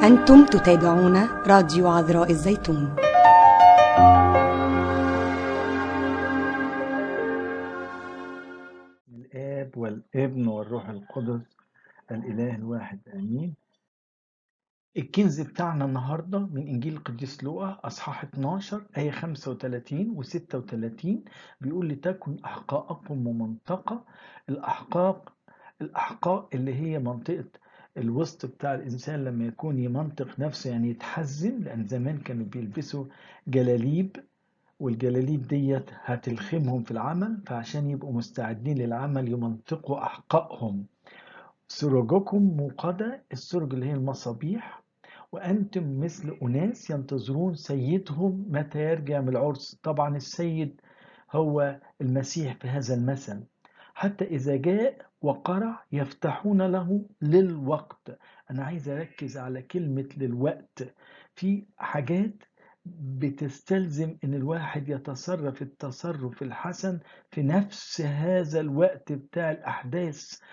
أنتم تتابعون راديو عذراء الزيتون الآب والابن والروح القدس الإله الواحد آمين الكنز بتاعنا النهاردة من إنجيل القديس لوقا أصحاح 12 آية 35 و 36 بيقول لتكن أحقاءكم ممنطقة الأحقاق الأحقاء اللي هي منطقة الوسط بتاع الإنسان لما يكون يمنطق نفسه يعني يتحزم لأن زمان كانوا بيلبسوا جلاليب والجلاليب ديت هتلخمهم في العمل فعشان يبقوا مستعدين للعمل يمنطقوا أحقائهم سروجكم موقدة السرج اللي هي المصابيح وأنتم مثل أناس ينتظرون سيدهم متى يرجع من العرس طبعا السيد هو المسيح في هذا المثل حتى إذا جاء وقرع يفتحون له للوقت أنا عايز أركز على كلمة للوقت في حاجات بتستلزم ان الواحد يتصرف التصرف الحسن في نفس هذا الوقت بتاع الاحداث